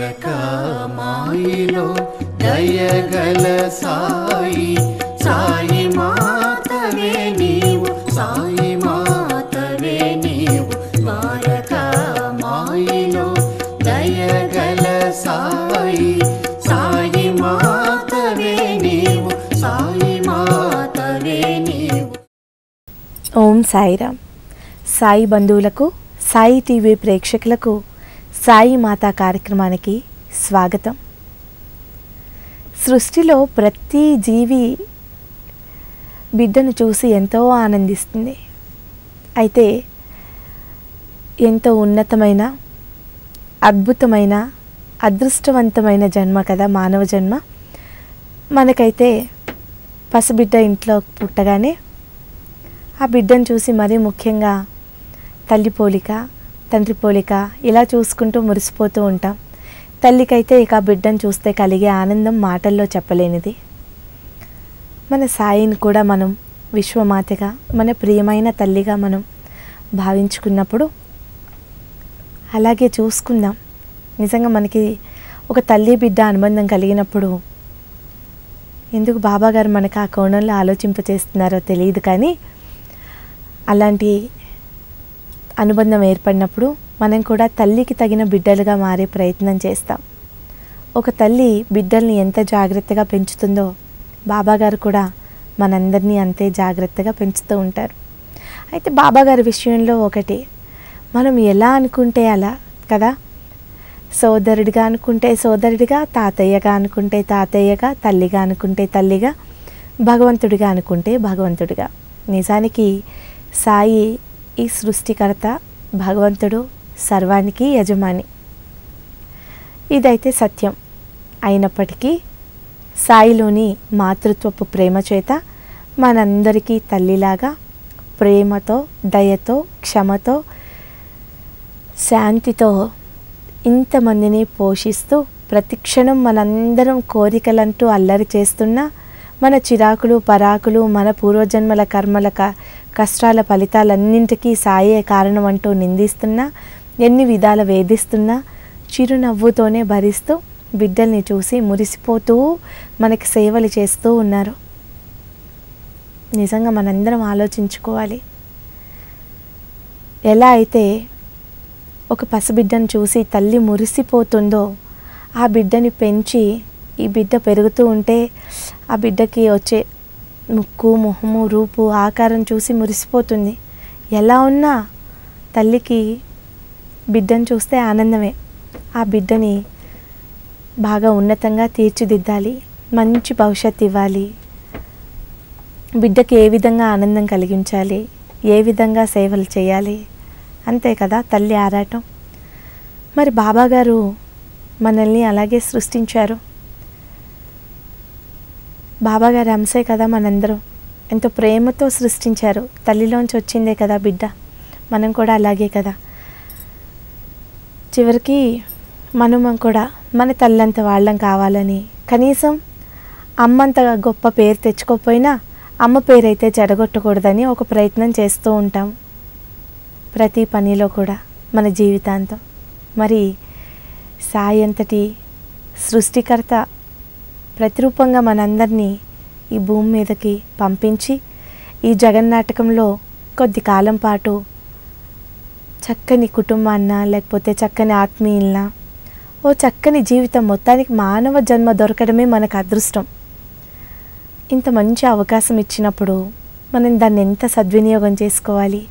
ద్వారకామాయిలో దయగల సాయి సాయి మాతవే నీవు సాయి మాతవే నీవు ద్వారకామాయిలో దయగల సాయి సాయి మాతవే నీవు సాయి మాతవే నీవు ఓం సాయిరామ్ సాయి బంధువులకు సాయి టీవీ ప్రేక్షకులకు సాయి మాతా కార్యక్రమానికి స్వాగతం సృష్టిలో ప్రతి జీవి బిడ్డను చూసి ఎంతో ఆనందిస్తుంది అయితే ఎంతో ఉన్నతమైన అద్భుతమైన అదృష్టవంతమైన జన్మ కదా మానవ జన్మ మనకైతే పసిబిడ్డ ఇంట్లో పుట్టగానే ఆ బిడ్డను చూసి మరీ ముఖ్యంగా తల్లి పోలిక తండ్రి పోలిక ఇలా చూసుకుంటూ మురిసిపోతూ ఉంటాం తల్లికైతే ఇక ఆ బిడ్డను చూస్తే కలిగే ఆనందం మాటల్లో చెప్పలేనిది మన సాయిని కూడా మనం విశ్వమాతగా మన ప్రియమైన తల్లిగా మనం భావించుకున్నప్పుడు అలాగే చూసుకుందాం నిజంగా మనకి ఒక తల్లి బిడ్డ అనుబంధం కలిగినప్పుడు ఎందుకు బాబాగారు మనకు ఆ కోణంలో ఆలోచింపచేస్తున్నారో తెలియదు కానీ అలాంటి అనుబంధం ఏర్పడినప్పుడు మనం కూడా తల్లికి తగిన బిడ్డలుగా మారే ప్రయత్నం చేస్తాం ఒక తల్లి బిడ్డల్ని ఎంత జాగ్రత్తగా పెంచుతుందో బాబాగారు కూడా మనందరినీ అంతే జాగ్రత్తగా పెంచుతూ ఉంటారు అయితే బాబాగారి విషయంలో ఒకటి మనం ఎలా అనుకుంటే అలా కదా సోదరుడిగా అనుకుంటే సోదరుడిగా తాతయ్యగా అనుకుంటే తాతయ్యగా తల్లిగా అనుకుంటే తల్లిగా భగవంతుడిగా అనుకుంటే భగవంతుడిగా నిజానికి సాయి ఈ సృష్టికర్త భగవంతుడు సర్వానికి యజమాని ఇదైతే సత్యం అయినప్పటికీ సాయిలోని మాతృత్వపు ప్రేమ చేత మనందరికీ తల్లిలాగా ప్రేమతో దయతో క్షమతో శాంతితో ఇంతమందిని పోషిస్తూ ప్రతిక్షణం మనందరం కోరికలంటూ అల్లరి చేస్తున్నా మన చిరాకులు పరాకులు మన పూర్వజన్మల కర్మల క- కష్టాల ఫలితాలన్నింటికీ సాయే కారణం అంటూ నిందిస్తున్నా ఎన్ని విధాల వేధిస్తున్నా చిరునవ్వుతోనే భరిస్తూ బిడ్డల్ని చూసి మురిసిపోతూ మనకి సేవలు చేస్తూ ఉన్నారు నిజంగా మనందరం ఆలోచించుకోవాలి ఎలా అయితే ఒక పసిబిడ్డను చూసి తల్లి మురిసిపోతుందో ఆ బిడ్డని పెంచి ఈ బిడ్డ పెరుగుతూ ఉంటే ఆ బిడ్డకి వచ్చే ముక్కు మొహము రూపు ఆకారం చూసి మురిసిపోతుంది ఎలా ఉన్నా తల్లికి బిడ్డను చూస్తే ఆనందమే ఆ బిడ్డని బాగా ఉన్నతంగా తీర్చిదిద్దాలి మంచి భవిష్యత్తు ఇవ్వాలి బిడ్డకి ఏ విధంగా ఆనందం కలిగించాలి ఏ విధంగా సేవలు చేయాలి అంతే కదా తల్లి ఆరాటం మరి బాబాగారు మనల్ని అలాగే సృష్టించారు బాబాగారి అంశే కదా మనందరం ఎంతో ప్రేమతో సృష్టించారు తల్లిలోంచి వచ్చిందే కదా బిడ్డ మనం కూడా అలాగే కదా చివరికి మనం కూడా మన తల్లంత వాళ్ళం కావాలని కనీసం అమ్మంత గొప్ప పేరు తెచ్చుకోకపోయినా అమ్మ పేరైతే చెడగొట్టకూడదని ఒక ప్రయత్నం చేస్తూ ఉంటాం ప్రతి పనిలో కూడా మన జీవితాంతం మరి సాయి అంతటి సృష్టికర్త ప్రతిరూపంగా మనందరినీ ఈ భూమి మీదకి పంపించి ఈ జగన్నాటకంలో కొద్ది కాలం పాటు చక్కని కుటుంబాన్న లేకపోతే చక్కని ఆత్మీయులన ఓ చక్కని జీవితం మొత్తానికి మానవ జన్మ దొరకడమే మనకు అదృష్టం ఇంత మంచి అవకాశం ఇచ్చినప్పుడు మనం దాన్ని ఎంత సద్వినియోగం చేసుకోవాలి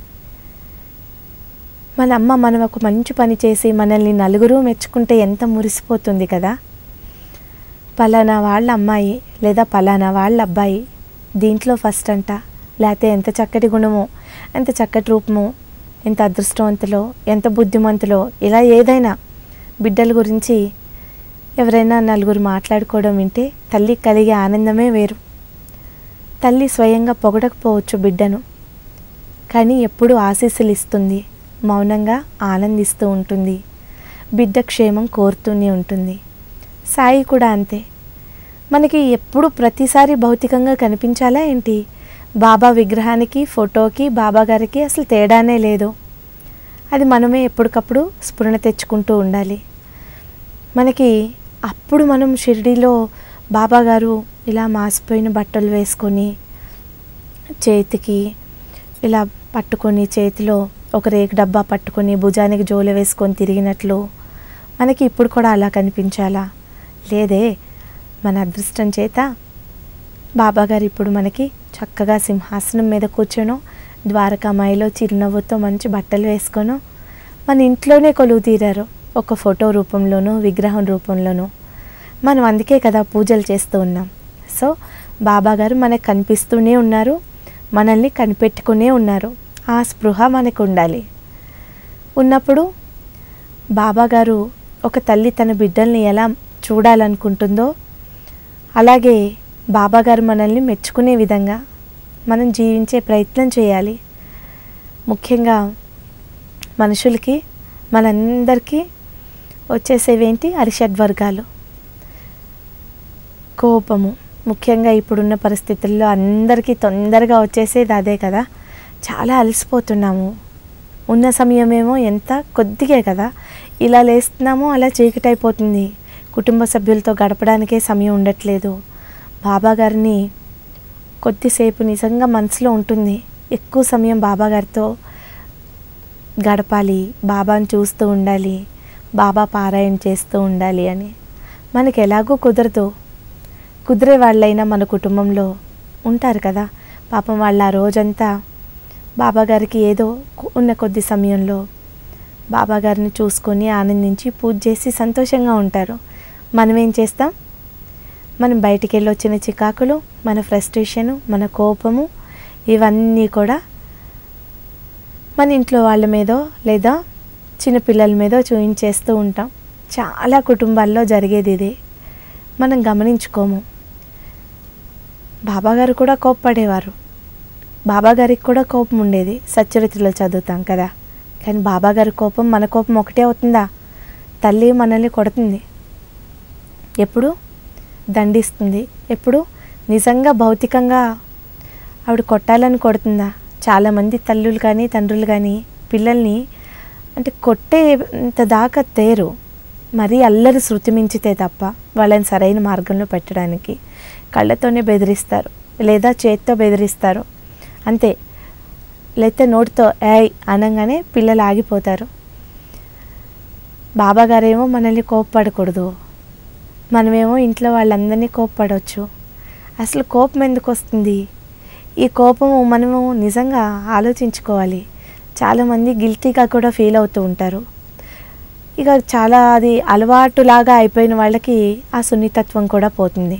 మన అమ్మ మనం ఒక మంచి పని చేసి మనల్ని నలుగురు మెచ్చుకుంటే ఎంత మురిసిపోతుంది కదా పలానా వాళ్ళ అమ్మాయి లేదా పలానా వాళ్ళ అబ్బాయి దీంట్లో ఫస్ట్ అంట లేకపోతే ఎంత చక్కటి గుణమో ఎంత చక్కటి రూపమో ఎంత అదృష్టవంతులో ఎంత బుద్ధిమంతులో ఇలా ఏదైనా బిడ్డల గురించి ఎవరైనా నలుగురు మాట్లాడుకోవడం వింటే తల్లి కలిగే ఆనందమే వేరు తల్లి స్వయంగా పొగడకపోవచ్చు బిడ్డను కానీ ఎప్పుడూ ఆశీస్సులు ఇస్తుంది మౌనంగా ఆనందిస్తూ ఉంటుంది బిడ్డ క్షేమం కోరుతూనే ఉంటుంది సాయి కూడా అంతే మనకి ఎప్పుడు ప్రతిసారి భౌతికంగా కనిపించాలా ఏంటి బాబా విగ్రహానికి ఫోటోకి బాబా గారికి అసలు తేడానే లేదు అది మనమే ఎప్పటికప్పుడు స్ఫురణ తెచ్చుకుంటూ ఉండాలి మనకి అప్పుడు మనం షిరిడీలో బాబా గారు ఇలా మాసిపోయిన బట్టలు వేసుకొని చేతికి ఇలా పట్టుకొని చేతిలో ఒక రేకు డబ్బా పట్టుకొని భుజానికి జోలు వేసుకొని తిరిగినట్లు మనకి ఇప్పుడు కూడా అలా కనిపించాలా లేదే మన అదృష్టం చేత బాబాగారు ఇప్పుడు మనకి చక్కగా సింహాసనం మీద కూర్చొనో ద్వారకామాయిలో చిరునవ్వుతో మంచి బట్టలు వేసుకొనో మన ఇంట్లోనే కొలువు తీరారు ఒక ఫోటో రూపంలోనూ విగ్రహం రూపంలోనూ మనం అందుకే కదా పూజలు చేస్తూ ఉన్నాం సో బాబాగారు మనకు కనిపిస్తూనే ఉన్నారు మనల్ని కనిపెట్టుకునే ఉన్నారు ఆ స్పృహ మనకు ఉండాలి ఉన్నప్పుడు బాబాగారు ఒక తల్లి తన బిడ్డల్ని ఎలా చూడాలనుకుంటుందో అలాగే బాబాగారు మనల్ని మెచ్చుకునే విధంగా మనం జీవించే ప్రయత్నం చేయాలి ముఖ్యంగా మనుషులకి మనందరికీ వచ్చేసేవేంటి అరిషడ్ వర్గాలు కోపము ముఖ్యంగా ఇప్పుడున్న పరిస్థితుల్లో అందరికీ తొందరగా వచ్చేసేది అదే కదా చాలా అలసిపోతున్నాము ఉన్న సమయమేమో ఎంత కొద్దిగే కదా ఇలా లేస్తున్నామో అలా చీకటి అయిపోతుంది కుటుంబ సభ్యులతో గడపడానికే సమయం ఉండట్లేదు బాబా గారిని కొద్దిసేపు నిజంగా మనసులో ఉంటుంది ఎక్కువ సమయం బాబా గారితో గడపాలి బాబాని చూస్తూ ఉండాలి బాబా పారాయణ చేస్తూ ఉండాలి అని మనకి ఎలాగో కుదరదు కుదిరే వాళ్ళైనా మన కుటుంబంలో ఉంటారు కదా పాపం వాళ్ళు ఆ రోజంతా బాబాగారికి ఏదో కు- ఉన్న కొద్ది సమయంలో బాబాగారిని చూసుకొని ఆనందించి పూజ చేసి సంతోషంగా ఉంటారు మనం ఏం చేస్తాం మనం బయటికి వెళ్ళి వచ్చిన చికాకులు మన ఫ్రస్ట్రేషను మన కోపము ఇవన్నీ కూడా మన ఇంట్లో వాళ్ళ మీదో లేదా చిన్నపిల్లల మీదో చూయించేస్తూ ఉంటాం చాలా కుటుంబాల్లో జరిగేది ఇదే మనం గమనించుకోము బాబాగారు కూడా కోప్పడేవారు బాబాగారికి కూడా కోపం ఉండేది సచ్చరిత్రలో చదువుతాం కదా కానీ బాబాగారి కోపం మన కోపం ఒకటే అవుతుందా తల్లి మనల్ని కొడుతుంది ఎప్పుడు దండిస్తుంది ఎప్పుడు నిజంగా భౌతికంగా ఆవిడ కొట్టాలని కొడుతుందా చాలామంది తల్లులు కానీ తండ్రులు కానీ పిల్లల్ని అంటే కొట్టేంత దాకా తేరు మరీ అల్లరి శృతి మించితే తప్ప వాళ్ళని సరైన మార్గంలో పెట్టడానికి కళ్ళతోనే బెదిరిస్తారు లేదా చేత్తో బెదిరిస్తారు అంతే లేకపోతే నోటితో ఏయ్ అనగానే పిల్లలు ఆగిపోతారు బాబాగారేమో మనల్ని కోప్పడకూడదు మనమేమో ఇంట్లో వాళ్ళందరినీ కోప్పడవచ్చు అసలు కోపం ఎందుకు వస్తుంది ఈ కోపము మనము నిజంగా ఆలోచించుకోవాలి చాలామంది గిల్టీగా కూడా ఫీల్ అవుతూ ఉంటారు ఇక చాలా అది అలవాటులాగా అయిపోయిన వాళ్ళకి ఆ సున్నితత్వం కూడా పోతుంది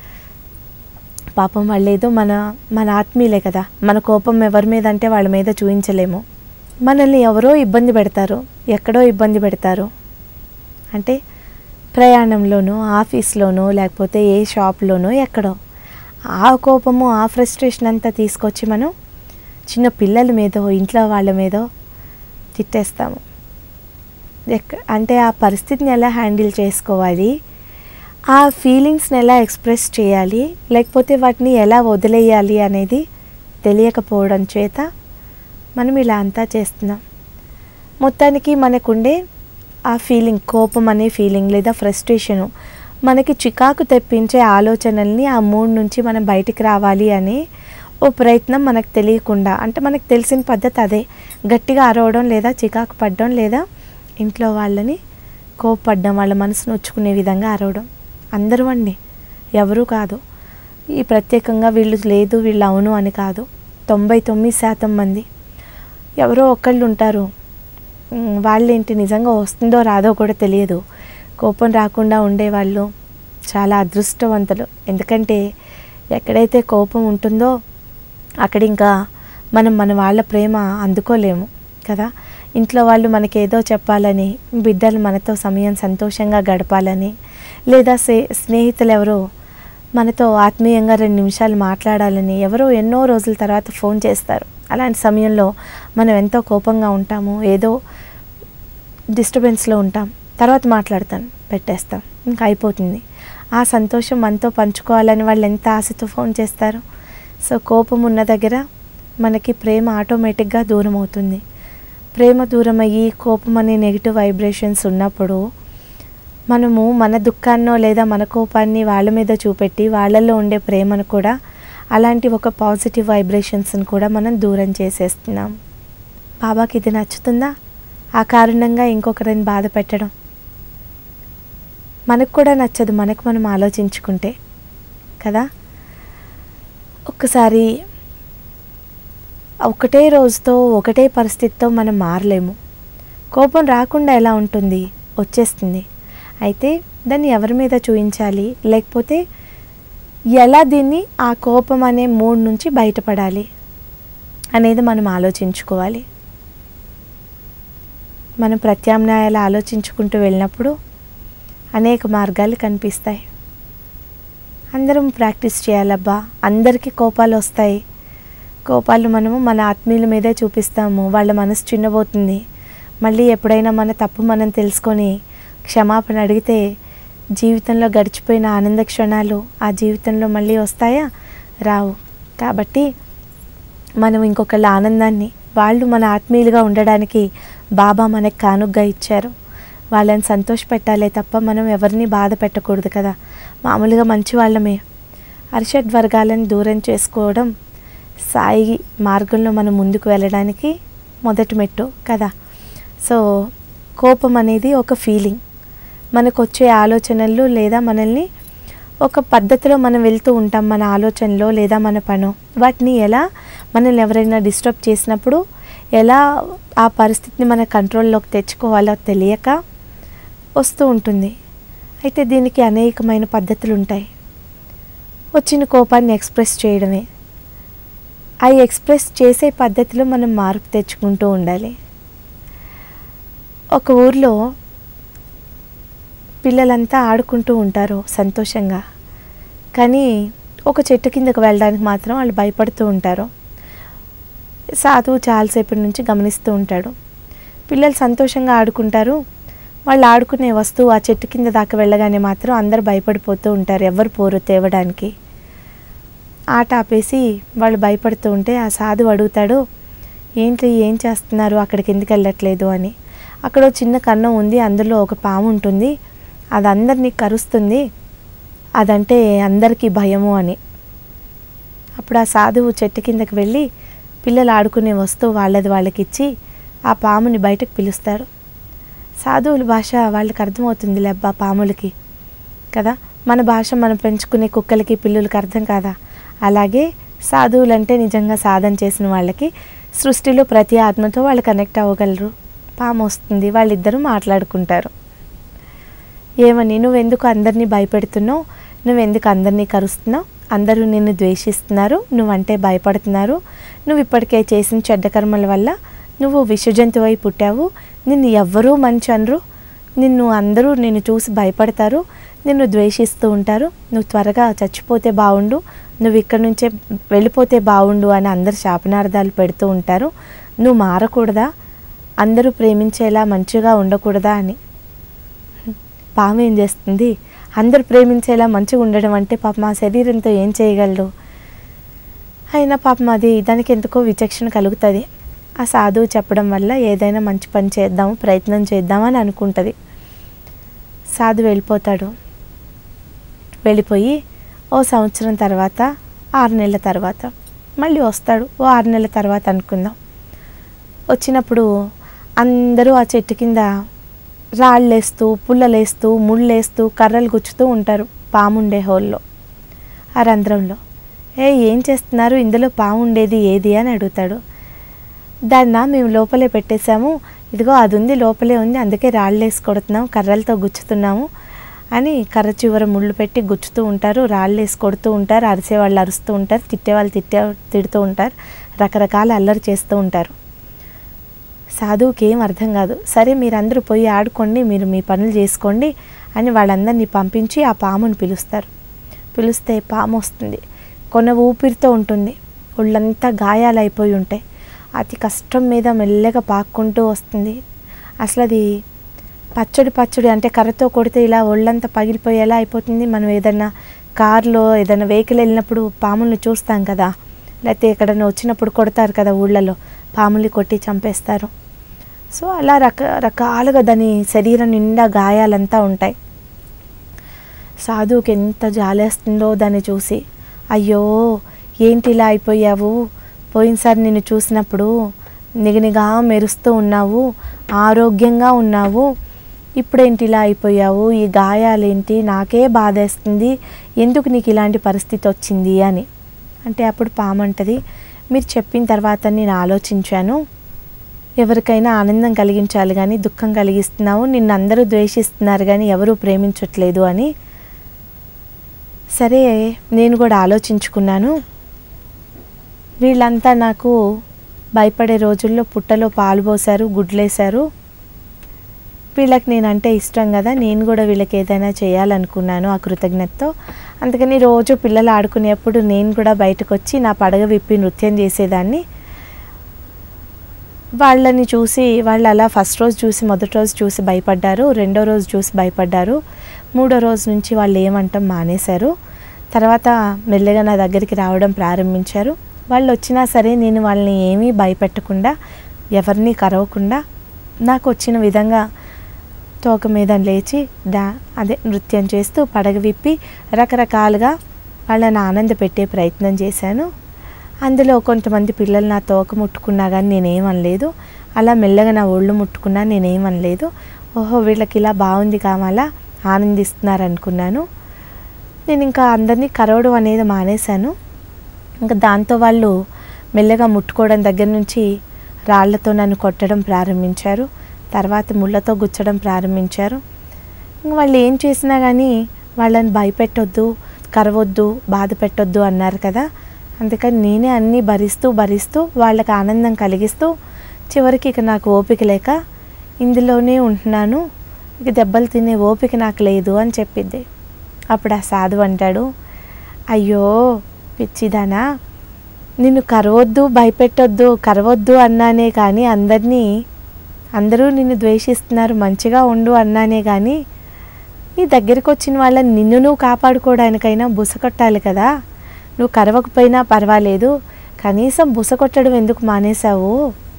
పాపం వాళ్ళు ఏదో మన మన ఆత్మీయులే కదా మన కోపం ఎవరి మీద అంటే వాళ్ళ మీద చూపించలేము మనల్ని ఎవరో ఇబ్బంది పెడతారు ఎక్కడో ఇబ్బంది పెడతారు అంటే ప్రయాణంలోనో ఆఫీస్లోనో లేకపోతే ఏ షాప్లోనో ఎక్కడో ఆ కోపము ఆ ఫ్రస్ట్రేషన్ అంతా తీసుకొచ్చి మనం చిన్న పిల్లల మీదో ఇంట్లో వాళ్ళ మీదో తిట్టేస్తాము ఎక్క అంటే ఆ పరిస్థితిని ఎలా హ్యాండిల్ చేసుకోవాలి ఆ ఫీలింగ్స్ని ఎలా ఎక్స్ప్రెస్ చేయాలి లేకపోతే వాటిని ఎలా వదిలేయాలి అనేది తెలియకపోవడం చేత మనం ఇలా అంతా చేస్తున్నాం మొత్తానికి మనకుండే ఆ ఫీలింగ్ కోపం అనే ఫీలింగ్ లేదా ఫ్రస్ట్రేషను మనకి చికాకు తెప్పించే ఆలోచనల్ని ఆ మూడ్ నుంచి మనం బయటికి రావాలి అనే ఓ ప్రయత్నం మనకు తెలియకుండా అంటే మనకు తెలిసిన పద్ధతి అదే గట్టిగా అరవడం లేదా చికాకు పడడం లేదా ఇంట్లో వాళ్ళని కోప్పడ్డం వాళ్ళ మనసు నొచ్చుకునే విధంగా అరవడం అందరూ అండి ఎవరూ కాదు ఈ ప్రత్యేకంగా వీళ్ళు లేదు వీళ్ళు అవును అని కాదు తొంభై తొమ్మిది శాతం మంది ఎవరో ఒకళ్ళు ఉంటారు ఉమ్, వాళ్ళేంటి నిజంగా వస్తుందో రాదో కూడా తెలియదు కోపం రాకుండా ఉండేవాళ్ళు చాలా అదృష్టవంతులు ఎందుకంటే ఎక్కడైతే కోపం ఉంటుందో అక్కడ ఇంకా మనం మన వాళ్ళ ప్రేమ అందుకోలేము కదా ఇంట్లో వాళ్ళు మనకి ఏదో చెప్పాలని బిడ్డలు మనతో సమయం సంతోషంగా గడపాలని లేదా స్నే స్నేహితులు ఎవరో మనతో ఆత్మీయంగా రెండు నిమిషాలు మాట్లాడాలని ఎవరో ఎన్నో రోజుల తర్వాత ఫోన్ చేస్తారు అలాంటి సమయంలో మనం ఎంతో కోపంగా ఉంటాము ఏదో డిస్టర్బెన్స్లో ఉంటాం తర్వాత మాట్లాడతాను పెట్టేస్తాం ఇంకా అయిపోతుంది ఆ సంతోషం మనతో పంచుకోవాలని వాళ్ళు ఎంత ఆశతో ఫోన్ చేస్తారు సో కోపం ఉన్న దగ్గర మనకి ప్రేమ ఆటోమేటిక్గా దూరం అవుతుంది ప్రేమ దూరం అయ్యి కోపం అనే నెగిటివ్ వైబ్రేషన్స్ ఉన్నప్పుడు మనము మన దుఃఖాన్నో లేదా మన కోపాన్ని వాళ్ళ మీద చూపెట్టి వాళ్ళల్లో ఉండే ప్రేమను కూడా అలాంటి ఒక పాజిటివ్ వైబ్రేషన్స్ని కూడా మనం దూరం చేసేస్తున్నాం బాబాకి ఇది నచ్చుతుందా ఆ కారణంగా ఇంకొకరిని బాధ పెట్టడం మనకు కూడా నచ్చదు మనకు మనం ఆలోచించుకుంటే కదా ఒక్కసారి ఒకటే రోజుతో ఒకటే పరిస్థితితో మనం మారలేము కోపం రాకుండా ఎలా ఉంటుంది వచ్చేస్తుంది అయితే దాన్ని ఎవరి మీద చూపించాలి లేకపోతే ఎలా దీన్ని ఆ కోపం అనే మూడ్ నుంచి బయటపడాలి అనేది మనం ఆలోచించుకోవాలి మనం ప్రత్యామ్నాయాలు ఆలోచించుకుంటూ వెళ్ళినప్పుడు అనేక మార్గాలు కనిపిస్తాయి అందరం ప్రాక్టీస్ చేయాలబ్బా అందరికీ కోపాలు వస్తాయి కోపాలు మనము మన ఆత్మీయుల మీదే చూపిస్తాము వాళ్ళ మనసు చిన్నబోతుంది మళ్ళీ ఎప్పుడైనా మన తప్పు మనం తెలుసుకొని క్షమాపణ అడిగితే జీవితంలో గడిచిపోయిన ఆనంద క్షణాలు ఆ జీవితంలో మళ్ళీ వస్తాయా రావు కాబట్టి మనం ఇంకొకళ్ళ ఆనందాన్ని వాళ్ళు మన ఆత్మీయులుగా ఉండడానికి బాబా మనకు కానుగ్గా ఇచ్చారు వాళ్ళని సంతోషపెట్టాలే తప్ప మనం ఎవరిని బాధ పెట్టకూడదు కదా మామూలుగా మంచి వాళ్ళమే అరిషడ్ వర్గాలను దూరం చేసుకోవడం సాయి మార్గంలో మనం ముందుకు వెళ్ళడానికి మొదటి మెట్టు కదా సో కోపం అనేది ఒక ఫీలింగ్ మనకు వచ్చే ఆలోచనలు లేదా మనల్ని ఒక పద్ధతిలో మనం వెళ్తూ ఉంటాం మన ఆలోచనలో లేదా మన పనో వాటిని ఎలా మనల్ని ఎవరైనా డిస్టర్బ్ చేసినప్పుడు ఎలా ఆ పరిస్థితిని మన కంట్రోల్లోకి తెచ్చుకోవాలో తెలియక వస్తూ ఉంటుంది అయితే దీనికి అనేకమైన పద్ధతులు ఉంటాయి వచ్చిన కోపాన్ని ఎక్స్ప్రెస్ చేయడమే ఆ ఎక్స్ప్రెస్ చేసే పద్ధతిలో మనం మార్పు తెచ్చుకుంటూ ఉండాలి ఒక ఊర్లో పిల్లలంతా ఆడుకుంటూ ఉంటారు సంతోషంగా కానీ ఒక చెట్టు కిందకు వెళ్ళడానికి మాత్రం వాళ్ళు భయపడుతూ ఉంటారు సాధువు చాలాసేపటి నుంచి గమనిస్తూ ఉంటాడు పిల్లలు సంతోషంగా ఆడుకుంటారు వాళ్ళు ఆడుకునే వస్తువు ఆ చెట్టు కింద దాకా వెళ్ళగానే మాత్రం అందరు భయపడిపోతూ ఉంటారు ఎవరు పోరు తేవడానికి ఆట ఆపేసి వాళ్ళు భయపడుతూ ఉంటే ఆ సాధువు అడుగుతాడు ఏంటి ఏం చేస్తున్నారు అక్కడికి ఎందుకు వెళ్ళట్లేదు అని అక్కడ ఓ చిన్న కన్నం ఉంది అందులో ఒక పాము ఉంటుంది అది అందరినీ కరుస్తుంది అదంటే అందరికీ భయము అని అప్పుడు ఆ సాధువు చెట్టు కిందకి వెళ్ళి పిల్లలు ఆడుకునే వస్తువు వాళ్ళది వాళ్ళకి ఇచ్చి ఆ పాముని బయటకు పిలుస్తారు సాధువుల భాష వాళ్ళకి అర్థమవుతుంది లెబ్బా పాములకి కదా మన భాష మనం పెంచుకునే కుక్కలకి పిల్లులకి అర్థం కాదా అలాగే సాధువులంటే నిజంగా సాధన చేసిన వాళ్ళకి సృష్టిలో ప్రతి ఆత్మతో వాళ్ళు కనెక్ట్ అవ్వగలరు పాము వస్తుంది వాళ్ళిద్దరూ మాట్లాడుకుంటారు ఏమని నువ్వెందుకు అందరినీ భయపెడుతున్నావు నువ్వెందుకు అందరినీ కరుస్తున్నావు అందరూ నిన్ను ద్వేషిస్తున్నారు నువ్వంటే భయపడుతున్నారు నువ్వు ఇప్పటికే చేసిన చెడ్డ కర్మల వల్ల నువ్వు విషజంతువై పుట్టావు నిన్ను ఎవ్వరూ మంచి అనరు నిన్ను అందరూ నిన్ను చూసి భయపడతారు నిన్ను ద్వేషిస్తూ ఉంటారు నువ్వు త్వరగా చచ్చిపోతే బాగుండు నువ్వు ఇక్కడి నుంచే వెళ్ళిపోతే బాగుండు అని అందరు శాపనార్థాలు పెడుతూ ఉంటారు నువ్వు మారకూడదా అందరూ ప్రేమించేలా మంచిగా ఉండకూడదా అని పాము ఏం చేస్తుంది అందరూ ప్రేమించేలా మంచిగా ఉండడం అంటే పాపం ఆ శరీరంతో ఏం చేయగలడు అయినా పాపం అది దానికి ఎందుకో విచక్షణ కలుగుతుంది ఆ సాధువు చెప్పడం వల్ల ఏదైనా మంచి పని చేద్దాము ప్రయత్నం చేద్దామని అనుకుంటుంది సాధు వెళ్ళిపోతాడు వెళ్ళిపోయి ఓ సంవత్సరం తర్వాత ఆరు నెలల తర్వాత మళ్ళీ వస్తాడు ఓ ఆరు నెలల తర్వాత అనుకుందాం వచ్చినప్పుడు అందరూ ఆ చెట్టు కింద రాళ్ళేస్తూ పుల్లలేస్తూ ముళ్ళేస్తూ కర్రలు గుచ్చుతూ ఉంటారు పాముండే హోల్లో ఆ రంధ్రంలో ఏ ఏం చేస్తున్నారు ఇందులో పాము ఉండేది ఏది అని అడుగుతాడు దాన్న మేము లోపలే పెట్టేశాము ఇదిగో అది ఉంది లోపలే ఉంది అందుకే రాళ్ళు వేసి కొడుతున్నాం కర్రలతో గుచ్చుతున్నాము అని కర్ర చివర ముళ్ళు పెట్టి గుచ్చుతూ ఉంటారు రాళ్ళు వేసి కొడుతూ ఉంటారు అరిసేవాళ్ళు అరుస్తూ ఉంటారు తిట్టేవాళ్ళు తిట్టే తిడుతూ ఉంటారు రకరకాల అల్లరి చేస్తూ ఉంటారు సాధువుకి ఏం అర్థం కాదు సరే మీరందరూ పోయి ఆడుకోండి మీరు మీ పనులు చేసుకోండి అని వాళ్ళందరినీ పంపించి ఆ పాముని పిలుస్తారు పిలిస్తే పాము వస్తుంది కొన ఊపిరితో ఉంటుంది ఒళ్ళంతా గాయాలైపోయి ఉంటాయి అతి కష్టం మీద మెల్లగా పాక్కుంటూ వస్తుంది అసలు అది పచ్చడి పచ్చడి అంటే కర్రతో కొడితే ఇలా ఒళ్ళంతా పగిలిపోయేలా అయిపోతుంది మనం ఏదైనా కార్లో ఏదైనా వెహికల్ వెళ్ళినప్పుడు పాముల్ని చూస్తాం కదా లేకపోతే ఎక్కడైనా వచ్చినప్పుడు కొడతారు కదా ఊళ్ళలో పాముల్ని కొట్టి చంపేస్తారు సో అలా రకరకాలుగా దాని శరీరం నిండా గాయాలంతా ఉంటాయి సాధువుకి ఎంత జాలేస్తుందో దాన్ని చూసి అయ్యో ఏంటి ఇలా అయిపోయావు పోయినసారి నిన్ను చూసినప్పుడు నిగనిగా మెరుస్తూ ఉన్నావు ఆరోగ్యంగా ఉన్నావు ఇప్పుడేంటి ఇలా అయిపోయావు ఈ గాయాలేంటి నాకే బాధేస్తుంది ఎందుకు నీకు ఇలాంటి పరిస్థితి వచ్చింది అని అంటే అప్పుడు పామంటది మీరు చెప్పిన తర్వాత నేను ఆలోచించాను ఎవరికైనా ఆనందం కలిగించాలి కానీ దుఃఖం కలిగిస్తున్నావు నిన్ను అందరూ ద్వేషిస్తున్నారు కానీ ఎవరూ ప్రేమించట్లేదు అని సరే నేను కూడా ఆలోచించుకున్నాను వీళ్ళంతా నాకు భయపడే రోజుల్లో పుట్టలో పాలు పోసారు గుడ్లేశారు వీళ్ళకి నేనంటే ఇష్టం కదా నేను కూడా వీళ్ళకి ఏదైనా చేయాలనుకున్నాను ఆ కృతజ్ఞతతో అందుకని రోజు పిల్లలు ఆడుకునేప్పుడు నేను కూడా బయటకు వచ్చి నా పడగ విప్పి నృత్యం చేసేదాన్ని వాళ్ళని చూసి వాళ్ళు అలా ఫస్ట్ రోజు చూసి మొదటి రోజు చూసి భయపడ్డారు రెండో రోజు చూసి భయపడ్డారు మూడో రోజు నుంచి వాళ్ళు ఏమంటాం మానేశారు తర్వాత మెల్లగా నా దగ్గరికి రావడం ప్రారంభించారు వాళ్ళు వచ్చినా సరే నేను వాళ్ళని ఏమీ భయపెట్టకుండా ఎవరిని కరవకుండా నాకు వచ్చిన విధంగా తోక మీద లేచి డా అదే నృత్యం చేస్తూ పడగ విప్పి రకరకాలుగా వాళ్ళని ఆనంద పెట్టే ప్రయత్నం చేశాను అందులో కొంతమంది పిల్లలు నా తోక ముట్టుకున్నా కానీ నేనేమనలేదు అలా మెల్లగా నా ఒళ్ళు ముట్టుకున్నా నేనేమనలేదు ఓహో వీళ్ళకి ఇలా బాగుంది కావాలా ఆనందిస్తున్నారు అనుకున్నాను నేను ఇంకా అందరినీ కరవడం అనేది మానేశాను ఇంకా దాంతో వాళ్ళు మెల్లగా ముట్టుకోవడం దగ్గర నుంచి రాళ్లతో నన్ను కొట్టడం ప్రారంభించారు తర్వాత ముళ్ళతో గుచ్చడం ప్రారంభించారు ఇంక వాళ్ళు ఏం చేసినా కానీ వాళ్ళని భయపెట్టొద్దు కరవద్దు బాధ పెట్టొద్దు అన్నారు కదా అందుకని నేనే అన్నీ భరిస్తూ భరిస్తూ వాళ్ళకి ఆనందం కలిగిస్తూ చివరికి ఇక నాకు ఓపిక లేక ఇందులోనే ఉంటున్నాను ఇక దెబ్బలు తినే ఓపిక నాకు లేదు అని చెప్పింది అప్పుడు ఆ సాధువు అంటాడు అయ్యో పిచ్చిదానా నిన్ను కరవద్దు భయపెట్టొద్దు కరవద్దు అన్నానే కానీ అందరినీ అందరూ నిన్ను ద్వేషిస్తున్నారు మంచిగా ఉండు అన్నానే కానీ నీ దగ్గరికి వచ్చిన వాళ్ళని నిన్ను నువ్వు కాపాడుకోవడానికైనా బుసకొట్టాలి కదా నువ్వు కరవకపోయినా పర్వాలేదు కనీసం బుసకొట్టడం ఎందుకు మానేశావు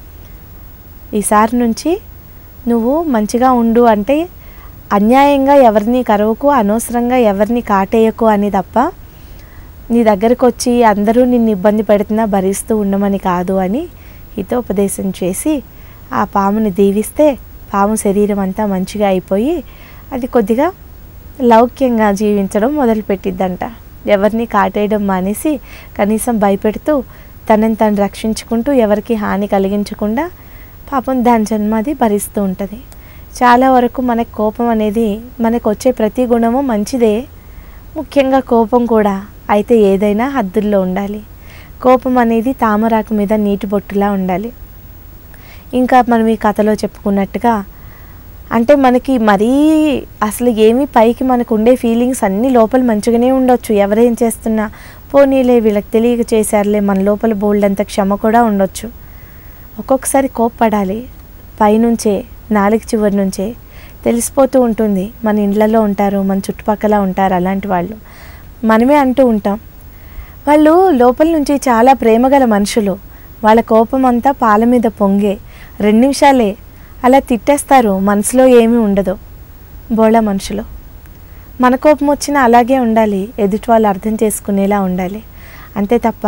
ఈసారి నుంచి నువ్వు మంచిగా ఉండు అంటే అన్యాయంగా ఎవరిని కరవకు అనవసరంగా ఎవరిని కాటేయకు అని తప్ప నీ దగ్గరకు వచ్చి అందరూ నిన్ను ఇబ్బంది పెడుతున్నా భరిస్తూ ఉండమని కాదు అని హితోపదేశం చేసి ఆ పాముని దీవిస్తే పాము శరీరం అంతా మంచిగా అయిపోయి అది కొద్దిగా లౌక్యంగా జీవించడం మొదలుపెట్టిద్దంట ఎవరిని కాటేయడం మానేసి కనీసం భయపెడుతూ తనని తను రక్షించుకుంటూ ఎవరికి హాని కలిగించకుండా పాపం దాని జన్మది భరిస్తూ ఉంటుంది చాలా వరకు మనకు కోపం అనేది మనకు వచ్చే ప్రతి గుణము మంచిదే ముఖ్యంగా కోపం కూడా అయితే ఏదైనా హద్దుల్లో ఉండాలి కోపం అనేది తామరాకు మీద నీటి బొట్టులా ఉండాలి ఇంకా మనం ఈ కథలో చెప్పుకున్నట్టుగా అంటే మనకి మరీ అసలు ఏమి పైకి మనకు ఉండే ఫీలింగ్స్ అన్నీ లోపల మంచిగానే ఉండొచ్చు ఎవరేం చేస్తున్నా పోనీలే వీళ్ళకి తెలియక చేశారులే మన లోపల బోల్డ్ అంత క్షమ కూడా ఉండొచ్చు ఒక్కొక్కసారి కోప్పడాలి పైనుంచే నాలుగు చివరి నుంచే తెలిసిపోతూ ఉంటుంది మన ఇండ్లలో ఉంటారు మన చుట్టుపక్కల ఉంటారు అలాంటి వాళ్ళు మనమే అంటూ ఉంటాం వాళ్ళు లోపల నుంచి చాలా ప్రేమగల మనుషులు వాళ్ళ కోపం అంతా పాల మీద పొంగే రెండు నిమిషాలే అలా తిట్టేస్తారు మనసులో ఏమీ ఉండదు బోళ మనుషులు మన కోపం వచ్చినా అలాగే ఉండాలి ఎదుటి వాళ్ళు అర్థం చేసుకునేలా ఉండాలి అంతే తప్ప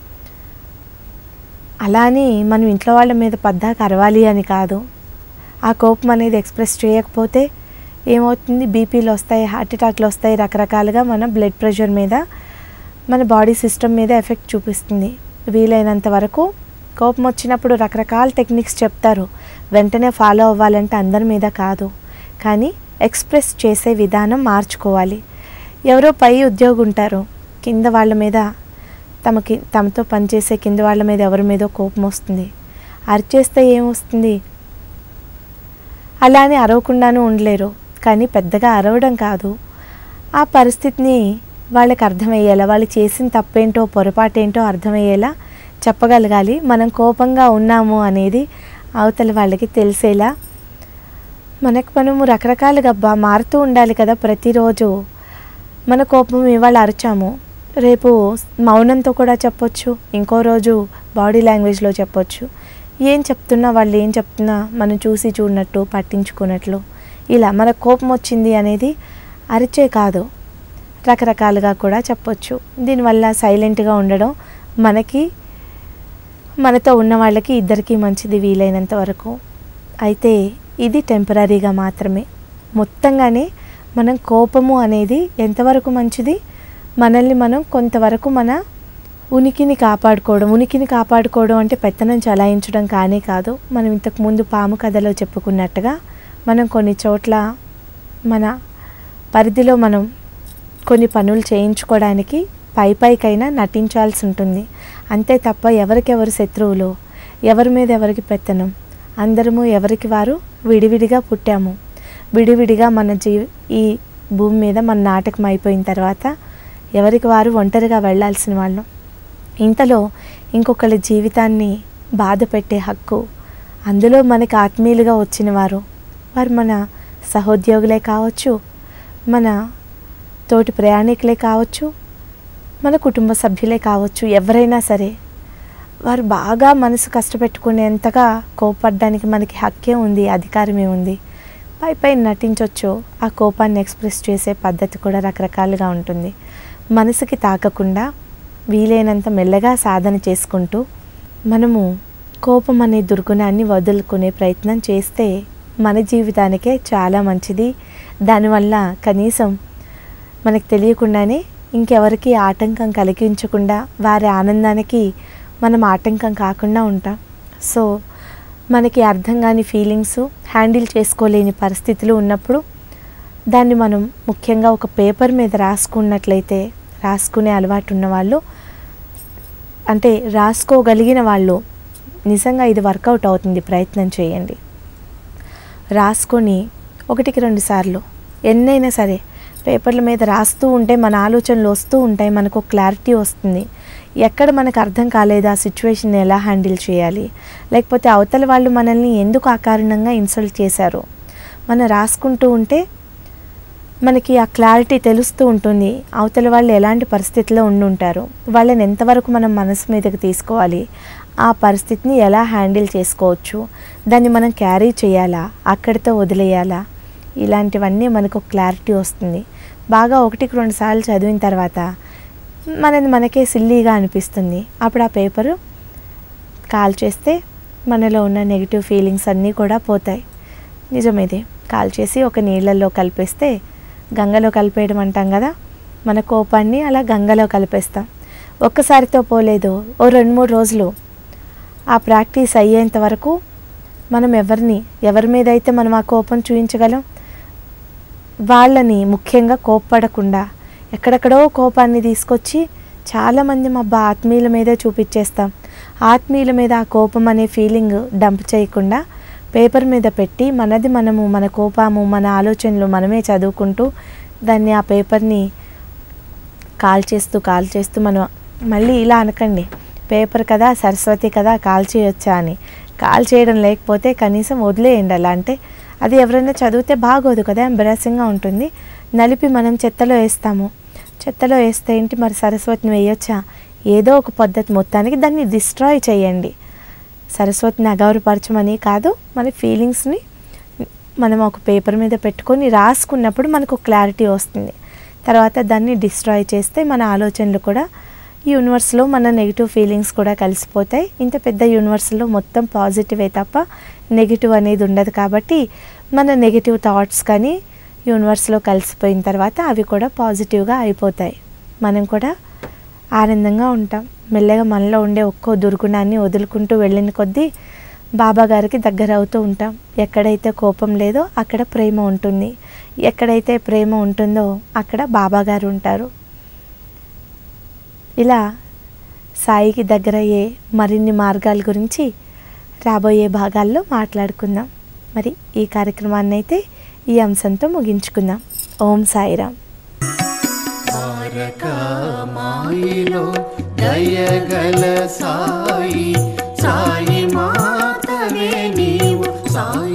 అలా అని మనం ఇంట్లో వాళ్ళ మీద పద్దాక అరవాలి అని కాదు ఆ కోపం అనేది ఎక్స్ప్రెస్ చేయకపోతే ఏమవుతుంది బీపీలు వస్తాయి హార్ట్ అటాక్లు వస్తాయి రకరకాలుగా మన బ్లడ్ ప్రెషర్ మీద మన బాడీ సిస్టమ్ మీద ఎఫెక్ట్ చూపిస్తుంది వీలైనంత వరకు కోపం వచ్చినప్పుడు రకరకాల టెక్నిక్స్ చెప్తారు వెంటనే ఫాలో అవ్వాలంటే అందరి మీద కాదు కానీ ఎక్స్ప్రెస్ చేసే విధానం మార్చుకోవాలి ఎవరో పై ఉద్యోగి ఉంటారు కింద వాళ్ళ మీద తమకి తమతో పనిచేసే కింద వాళ్ళ మీద ఎవరి మీదో కోపం వస్తుంది అరిచేస్తే ఏమొస్తుంది అలానే అరవకుండానూ ఉండలేరు కానీ పెద్దగా అరవడం కాదు ఆ పరిస్థితిని వాళ్ళకి అర్థమయ్యేలా వాళ్ళు చేసిన తప్పేంటో పొరపాటేంటో అర్థమయ్యేలా చెప్పగలగాలి మనం కోపంగా ఉన్నాము అనేది అవతల వాళ్ళకి తెలిసేలా మనకు మనము రకరకాలుగా బా మారుతూ ఉండాలి కదా ప్రతిరోజు మన కోపం ఇవాళ అరిచాము రేపు మౌనంతో కూడా చెప్పొచ్చు ఇంకో రోజు బాడీ లాంగ్వేజ్లో చెప్పొచ్చు ఏం చెప్తున్నా వాళ్ళు ఏం చెప్తున్నా మనం చూసి చూడనట్టు పట్టించుకున్నట్లు ఇలా మన కోపం వచ్చింది అనేది అరిచే కాదు రకరకాలుగా కూడా చెప్పొచ్చు దీనివల్ల సైలెంట్గా ఉండడం మనకి మనతో ఉన్న వాళ్ళకి ఇద్దరికీ మంచిది వీలైనంత వరకు అయితే ఇది టెంపరీగా మాత్రమే మొత్తంగానే మనం కోపము అనేది ఎంతవరకు మంచిది మనల్ని మనం కొంతవరకు మన ఉనికిని కాపాడుకోవడం ఉనికిని కాపాడుకోవడం అంటే పెత్తనం చలాయించడం కానీ కాదు మనం ఇంతకు ముందు పాము కథలో చెప్పుకున్నట్టుగా మనం కొన్ని చోట్ల మన పరిధిలో మనం కొన్ని పనులు చేయించుకోవడానికి పై పైకైనా నటించాల్సి ఉంటుంది అంతే తప్ప ఎవరికెవరు శత్రువులు ఎవరి మీద ఎవరికి పెత్తనం అందరము ఎవరికి వారు విడివిడిగా పుట్టాము విడివిడిగా మన జీ ఈ భూమి మీద మన నాటకం అయిపోయిన తర్వాత ఎవరికి వారు ఒంటరిగా వెళ్ళాల్సిన వాళ్ళం ఇంతలో ఇంకొకరి జీవితాన్ని బాధ పెట్టే హక్కు అందులో మనకి ఆత్మీయులుగా వచ్చిన వారు వారు మన సహోద్యోగులే కావచ్చు మన తోటి ప్రయాణికులే కావచ్చు మన కుటుంబ సభ్యులే కావచ్చు ఎవరైనా సరే వారు బాగా మనసు కష్టపెట్టుకునేంతగా కోపడ్డానికి మనకి హక్కే ఉంది అధికారమే ఉంది పై పై నటించవచ్చు ఆ కోపాన్ని ఎక్స్ప్రెస్ చేసే పద్ధతి కూడా రకరకాలుగా ఉంటుంది మనసుకి తాకకుండా వీలైనంత మెల్లగా సాధన చేసుకుంటూ మనము కోపం అనే దుర్గుణాన్ని వదులుకునే ప్రయత్నం చేస్తే మన జీవితానికే చాలా మంచిది దానివల్ల కనీసం మనకు తెలియకుండానే ఇంకెవరికి ఆటంకం కలిగించకుండా వారి ఆనందానికి మనం ఆటంకం కాకుండా ఉంటాం సో మనకి అర్థం కాని ఫీలింగ్స్ హ్యాండిల్ చేసుకోలేని పరిస్థితులు ఉన్నప్పుడు దాన్ని మనం ముఖ్యంగా ఒక పేపర్ మీద రాసుకున్నట్లయితే రాసుకునే అలవాటు ఉన్నవాళ్ళు అంటే రాసుకోగలిగిన వాళ్ళు నిజంగా ఇది వర్కౌట్ అవుతుంది ప్రయత్నం చేయండి రాసుకొని ఒకటికి రెండు సార్లు ఎన్నైనా సరే పేపర్ల మీద రాస్తూ ఉంటే మన ఆలోచనలు వస్తూ ఉంటాయి మనకు క్లారిటీ వస్తుంది ఎక్కడ మనకు అర్థం కాలేదు ఆ సిచ్యువేషన్ ఎలా హ్యాండిల్ చేయాలి లేకపోతే అవతల వాళ్ళు మనల్ని ఎందుకు అకారణంగా ఇన్సల్ట్ చేశారు మనం రాసుకుంటూ ఉంటే మనకి ఆ క్లారిటీ తెలుస్తూ ఉంటుంది అవతల వాళ్ళు ఎలాంటి పరిస్థితిలో ఉండుంటారు వాళ్ళని ఎంతవరకు మనం మనసు మీదకి తీసుకోవాలి ఆ పరిస్థితిని ఎలా హ్యాండిల్ చేసుకోవచ్చు దాన్ని మనం క్యారీ చేయాలా అక్కడితో వదిలేయాలా ఇలాంటివన్నీ మనకు క్లారిటీ వస్తుంది బాగా ఒకటికి రెండు సార్లు చదివిన తర్వాత మనది మనకే సిల్లీగా అనిపిస్తుంది అప్పుడు ఆ పేపరు కాల్ చేస్తే మనలో ఉన్న నెగిటివ్ ఫీలింగ్స్ అన్నీ కూడా పోతాయి నిజమేది కాల్ చేసి ఒక నీళ్ళల్లో కలిపేస్తే గంగలో కలిపేయడం అంటాం కదా మన కోపాన్ని అలా గంగలో కలిపేస్తాం ఒక్కసారితో పోలేదు ఓ రెండు మూడు రోజులు ఆ ప్రాక్టీస్ అయ్యేంత వరకు మనం ఎవరిని ఎవరి మీద అయితే మనం ఆ కోపం చూపించగలం వాళ్ళని ముఖ్యంగా కోప్పడకుండా ఎక్కడెక్కడో కోపాన్ని తీసుకొచ్చి చాలామంది మా అబ్బా ఆత్మీయుల మీదే చూపించేస్తాం ఆత్మీయుల మీద ఆ కోపం అనే ఫీలింగ్ డంప్ చేయకుండా పేపర్ మీద పెట్టి మనది మనము మన కోపము మన ఆలోచనలు మనమే చదువుకుంటూ దాన్ని ఆ పేపర్ని కాల్ చేస్తూ కాల్ చేస్తూ మనం మళ్ళీ ఇలా అనకండి పేపర్ కదా సరస్వతి కదా కాల్ చేయొచ్చా అని కాల్ చేయడం లేకపోతే కనీసం వదిలేయండి అలా అంటే అది ఎవరైనా చదివితే బాగోదు కదా ఎంబరాసింగ్గా ఉంటుంది నలిపి మనం చెత్తలో వేస్తాము చెత్తలో వేస్తే ఏంటి మరి సరస్వతిని వేయొచ్చా ఏదో ఒక పద్ధతి మొత్తానికి దాన్ని డిస్ట్రాయ్ చేయండి సరస్వతిని అగౌరవపరచమని కాదు మన ఫీలింగ్స్ని మనం ఒక పేపర్ మీద పెట్టుకొని రాసుకున్నప్పుడు మనకు క్లారిటీ వస్తుంది తర్వాత దాన్ని డిస్ట్రాయ్ చేస్తే మన ఆలోచనలు కూడా యూనివర్స్లో మన నెగిటివ్ ఫీలింగ్స్ కూడా కలిసిపోతాయి ఇంత పెద్ద యూనివర్స్లో మొత్తం పాజిటివే తప్ప నెగిటివ్ అనేది ఉండదు కాబట్టి మన నెగిటివ్ థాట్స్ కానీ యూనివర్స్లో కలిసిపోయిన తర్వాత అవి కూడా పాజిటివ్గా అయిపోతాయి మనం కూడా ఆనందంగా ఉంటాం మెల్లగా మనలో ఉండే ఒక్కో దుర్గుణాన్ని వదులుకుంటూ వెళ్ళిన కొద్దీ బాబా గారికి దగ్గర అవుతూ ఉంటాం ఎక్కడైతే కోపం లేదో అక్కడ ప్రేమ ఉంటుంది ఎక్కడైతే ప్రేమ ఉంటుందో అక్కడ బాబా గారు ఉంటారు ఇలా సాయికి దగ్గరయ్యే మరిన్ని మార్గాల గురించి రాబోయే భాగాల్లో మాట్లాడుకుందాం మరి ఈ కార్యక్రమాన్ని అయితే ఈ అంశంతో ముగించుకుందాం ఓం సాయిరామ్ మాయిలో దయగల సాయి సాయి మాతవే నీవు సాయి